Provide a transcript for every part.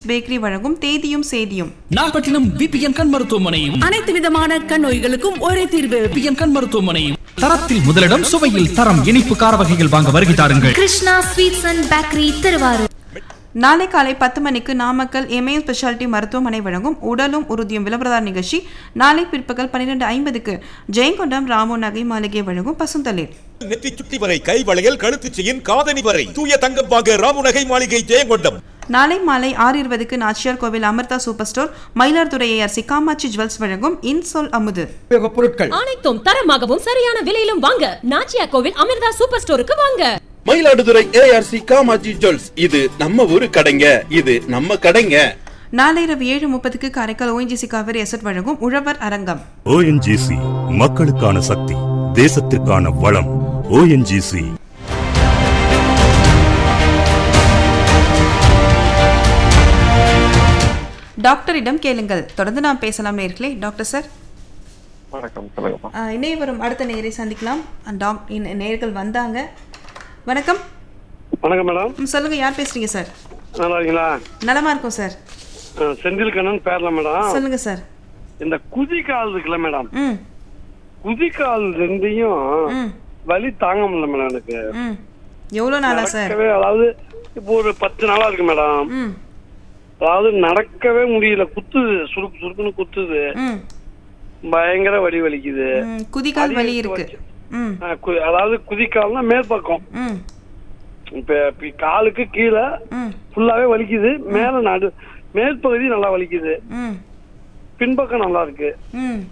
Bakery வழங்கும் தேதியும் சேதியும் Nagapattinam VPN கண் மருத்துவமனையும் அனைத்து விதமான கண் நோய்களுக்கும் ஒரே தீர்வு விபிஎன் கண் மருத்துவமனையும் தரத்தில் முதலிடம் சுவையில் தரம் இனிப்பு கார வகைகள் வாங்க வருகை தாருங்கள் Krishna sweets and bakery Thiruvarur நாளை காலை பத்து மணிக்கு நாமக்கல் எம்ஏ ஸ்பெஷாலிட்டி மருத்துவமனை வழங்கும் உடலும் உறுதியும் விளம்பரதார் நிகழ்ச்சி நாளை பிற்பகல் பன்னிரெண்டு ஐம்பதுக்கு ஜெயங்கொண்டம் ராமு நகை மாளிகை வழங்கும் பசுந்தளிர் நெற்றி சுட்டி வரை கை வளையல் கழுத்து செயின் காதணி வரை தூய தங்கம் வாங்க ராமுநகை மாளிகை ஜெயங்கொண்டம் நாளை மாலை ஆறு இருபதுக்கு Nachiyar Koil Amirtha super store Mayiladuthurai ARC Kamatchi jewels வழங்கும் இன்சொல் அமுது உபயோகப் பொருட்கள் அனைத்தும் தரமாகவும் சரியான விலையிலும் வாங்க நாச்சியா கோவில் அமிர்தா சூப்பர் ஸ்டோருக்கு வாங்க மயிலாடுதுறை ஏஆர்சி காமாஜி ஜுவல்ஸ் இது நம்ம ஊரு கடைங்க இது நம்ம கடைங்க நாளை இரவு ஏழு முப்பதுக்கு காரைக்கால் ஓஎன்ஜிசி காவிரி எசட் வழங்கும் உழவர் அரங்கம் ஓஎன்ஜிசி மக்களுக்கான சக்தி தேசத்திற்கான வளம் ஓஎன்ஜிசி டாக்டரிடம் கேளுங்கள் தொடர்ந்து நாம் பேசலாம் நேர்களே டாக்டர் சார் வணக்கம் சொல்லுங்கம்மா ஆஹ் இணைய வரும் அடுத்த நேரை சந்திக்கலாம் அஹ் டாக் இன்- நேர்கள் வந்தாங்க வணக்கம் வணக்கம் மேடம் ம், சொல்லுங்க யார் பேசுறீங்க சார் நல்லா இருக்கீங்களா நலமா இருக்கும் சார் அஹ் செந்தில் கண்ணன் பேர்ல மேடம் சொல்லுங்க சார் இந்த குதிக்கால் இருக்குல்ல மேடம் ம் குதிக்கால் ரெண்டையும் ம் வலி தாங்க முடியல மேடம் எனக்கு ம் எவ்வளோ நாளா சார் நடக்கவே அதாவது இப்போ ஒரு பத்து நாளா இருக்கு மேடம் ம் அதாவது நடக்கவே முடியல குத்துது சுருக்கு சுருக்குன்னு குத்துது ம் பயங்கர வலி வலிக்குது ம், குதிகால் வலி இருக்கு ம் அஹ் கு- அதாவது குதிக்கால்னா மேற்பக்கம் ம் இப்ப இப்ப காலுக்கு கீழே ம் ஃபுல்லாவே வலிக்குது மேல நடு மேற்பகுதி நல்லா வலிக்குது ம் பின்பக்கம் நல்லா இருக்கு ம்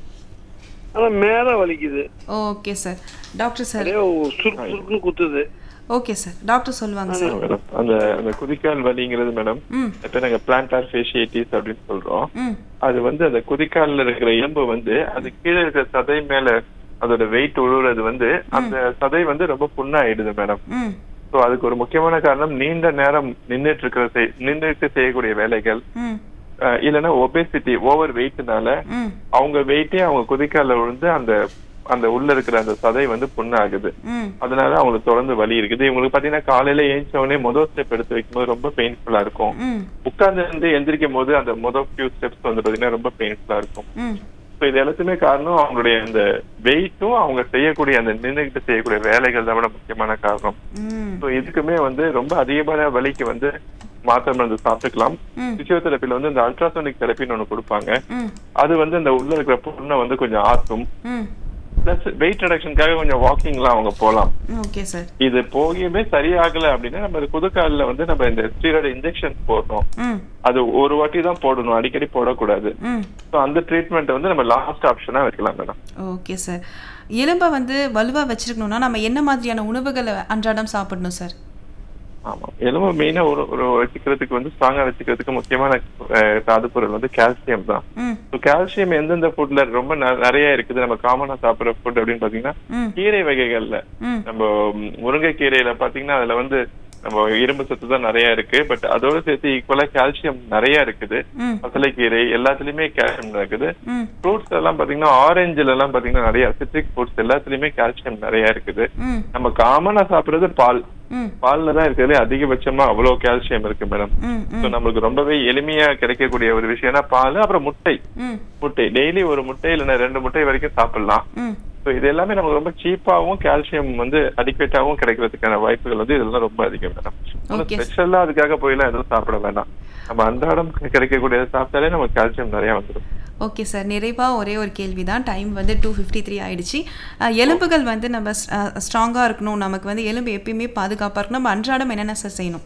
ஆனா மேல வலிக்குது ஓகே சார் டாக்டர் சார் அப்படியே சுருக்கு சுருக்குன்னு குத்துது ஓகே சார் டாக்டர் சொல்லுவாங்க சார் மேடம் அந்த அந்த குதிக்கால் வலிங்கிறது மேடம் ம் இப்ப நாங்க பிளான்டார் ஃபேஷியைட்டிஸ் அப்படின்னு சொல்றோம் ம் அது வந்து அந்த குதிக்கால்ல இருக்கிற எலும்பு வந்து அது கீழே இருக்கிற சதை மேல அதோட வெயிட் உழுவுறது வந்து அந்த சதை வந்து ரொம்ப புண்ணாயிடுது மேடம் ம் சோ அதுக்கு ஒரு முக்கியமான காரணம் நீண்ட நேரம் நின்னுட்டு இருக்கிற செய்- நின்னுட்டு செய்யக்கூடிய வேலைகள் ம் அஹ் இல்லைன்னா ஒபேசிட்டி ஓவர் வெயிட்னால ம் அவங்க வெயிட்டே அவங்க குதிக்கால்ல விழுந்து அந்த அந்த உள்ள இருக்கிற அந்த சதை வந்து புண்ணாகுது ம் அதனால அவங்களுக்கு தொடர்ந்து வலி இருக்குது இவங்களுக்கு பாத்தீங்கன்னா காலையில ஏஞ்ச உடனே முதல் ஸ்டெப் எடுத்து வைக்கும்போது ரொம்ப பெயின்ஃபுல்லா இருக்கும் ம் உட்கார்ந்து இருந்து எந்திரிக்கும் போது அந்த முதல் ஃபியூ ஸ்டெப்ஸ் வந்து பாத்தீங்கன்னா ரொம்ப பெயின்ஃபுல்லா இருக்கும் ம் ஸோ இது எல்லாத்துமே காரணம் அவங்களுடைய அந்த வெயிட்டும் அவங்க செய்யக்கூடிய அந்த நின்றுகிட்டு செய்யக்கூடிய வேலைகள் தான் விட முக்கியமான காரணம் ம் ஸோ இதுக்குமே வந்து ரொம்ப அதிகமான வலிக்கு வந்து மாத்திரை மருந்து சாப்பிட்டுக்கலாம் ம். பிசியோதெரப்பில வந்து இந்த அல்ட்ராசோனிக் தெரப்பின்னு ஒண்ணு கொடுப்பாங்க ம் அது வந்து அந்த உள்ள இருக்கிற புண்ணை வந்து கொஞ்சம் ஆத்தும் ம் பிளஸ் வெயிட் ரிடக்ஷனுக்காக கொஞ்சம் வாக்கிங்லாம் அவங்க போகலாம் ஓகே சார் இது போகியுமே சரியாகல அப்படின்னா நம்ம இந்த குதுக்கால்ல வந்து நம்ம இந்த ஸ்டீராய்டு இன்ஜெக்ஷன் போடுறோம் ம் அது ஒரு வாட்டி தான் போடணும் அடிக்கடி போடக்கூடாது ம் ஸோ அந்த ட்ரீட்மெண்ட் வந்து நம்ம லாஸ்ட் ஆப்ஷனா வைக்கலாம் மேடம் ஓகே சார் எலும்பை வந்து வலுவா வச்சிருக்கணும்னா நம்ம என்ன மாதிரியான உணவுகளை அன்றாடம் சாப்பிடணும் சார் ஆமா எலும்பு மெயினா ஒரு ஒரு வச்சுக்கிறதுக்கு வந்து ஸ்ட்ராங்கா வச்சுக்கிறதுக்கு முக்கியமான அஹ், தாது பொருள் வந்து கால்சியம் தான் ம் ஸோ கால்சியம் எந்தெந்த ஃபுட்ல ரொம்ப ந- நிறைய இருக்குது நம்ம காமனா சாப்பிடுற ஃபுட் அப்படின்னு பாத்தீங்கன்னா ம் கீரை வகைகள்ல ம் நம்ம ம், முருங்கைக்கீரையில பாத்தீங்கன்னா அதுல வந்து நம்ம இரும்பு சத்து தான் நிறைய இருக்கு பட் அதோட சேர்த்து ஈக்குவலா கால்சியம் நிறைய இருக்குது ம் பசலைக்கீரை எல்லாத்துலயுமே கால்சியம் இருக்குது ம் ஃப்ரூட்ஸ் எல்லாம் பாத்தீங்கன்னா ஆரஞ்சுல எல்லாம் பாத்தீங்கன்னா நிறைய சிட்ரிக் ஃப்ரூட்ஸ் எல்லாத்துலயுமே கால்சியம் நிறைய இருக்குது ம் நம்ம காமனா சாப்பிடுறது பால் ம் பால்ல தான் இருக்கிறதுல அதிகபட்சமா அவ்வளவு கால்சியம் இருக்கு மேடம் ம் ஸோ ம் நம்மளுக்கு ரொம்பவே எளிமையா கிடைக்கக்கூடிய ஒரு விஷயம்னா பால் அப்புறம் முட்டை ம் முட்டை டெய்லி ஒரு முட்டை இல்லைன்னா ரெண்டு முட்டை வரைக்கும் சாப்பிடலாம் ம் ஸோ இது எல்லாமே நமக்கு ரொம்ப சீப்பாவும் கால்சியம் வந்து அடிக்வேட்டாவும் கிடைக்கிறதுக்கான வாய்ப்புகள் வந்து இதெல்லாம் ரொம்ப அதிகம் மேடம் Okay. ஸ்பெஷலா அதுக்காக போயெல்லாம் எதுவும் சாப்பிட வேண்டாம் நம்ம அன்றாடம் கிடைக்கக்கூடியதை சாப்பிட்டாலே நமக்கு கால்சியம் நிறைய வந்துடும் ஓகே சார் நிறைவாக ஒரே ஒரு கேள்வி தான் டைம் வந்து டூ ஃபிஃப்டி த்ரீ ஆயிடுச்சு அஹ், எலும்புகள் வந்து நம்ம ஸ்ட்ராங்காக இருக்கணும் நமக்கு வந்து எலும்பு எப்பயுமே பாதுகாப்பாக இருக்கணும் நம்ம அன்றாடம் என்னென்ன சார் செய்யணும்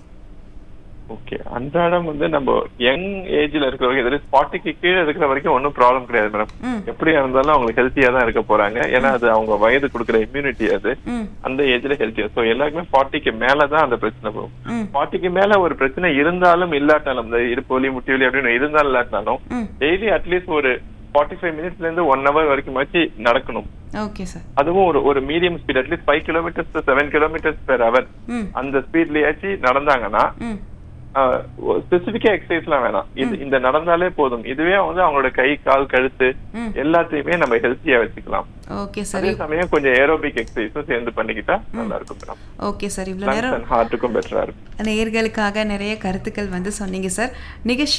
ஓகே அன்றாடம் வந்து நம்ம யங் ஏஜ்ல இருக்கிறவங்க இதில் ஃபார்ட்டிக்கு கீழே இருக்கிற வரைக்கும் ஒன்றும் ப்ராப்ளம் கிடையாது மேடம் ம் எப்படியா இருந்தாலும் அவங்களுக்கு ஹெல்த்தியா தான் இருக்க போறாங்க ஏன்னா அது அவங்க வயது கொடுக்குற இம்யூனிட்டி அது ம் அந்த ஏஜ்ல ஹெல்த்தியா ஸோ எல்லாருக்குமே ஃபார்ட்டிக்கு மேல தான் அந்த பிரச்சனை போகும் ம் ஃபார்ட்டிக்கு மேல ஒரு பிரச்சனை இருந்தாலும் இல்லாட்டாலும் இந்த இடுப்பு வலி முட்டி வலி அப்படின்னு இருந்தாலும் இல்லாட்டாலும் ம் டெய்லி அட்லீஸ்ட் ஒரு ஃபார்ட்டி ஃபைவ் மினிட்ஸ்ல இருந்து ஒன் ஹவர் வரைக்கும் வச்சு நடக்கணும் ஓகே சார் அதுவும் ஒரு ஒரு medium speed at least five kilometres seven kilometres per hour ம் அந்த ஸ்பீட்லயாச்சு நடந்தாங்கன்னா ம் ஸ்பெசிபிக்கா எக்ஸசைஸ்லாம் வேணாம் இது இந்த நடந்தாலே போதும் இதுவே வந்து அவங்களோட கை கால் கழுத்து ம். எல்லாத்தையுமே நம்ம ஹெல்த்தியா வச்சுக்கலாம் ஓகே சார் அதே சமயம் கொஞ்சம் ஏரோபிக் எக்ஸசைஸும் சேர்ந்து பண்ணிக்கிட்டா நல்லா இருக்கும் மேடம் ஓகே சார் இவ்வளோ நேரம் ஹார்ட்டுக்கும் பெட்டரா இருக்கும் நேயர்களுக்காக நிறைய கருத்துக்கள் வந்து சொன்னீங்க சார் நிகழ்ச்சி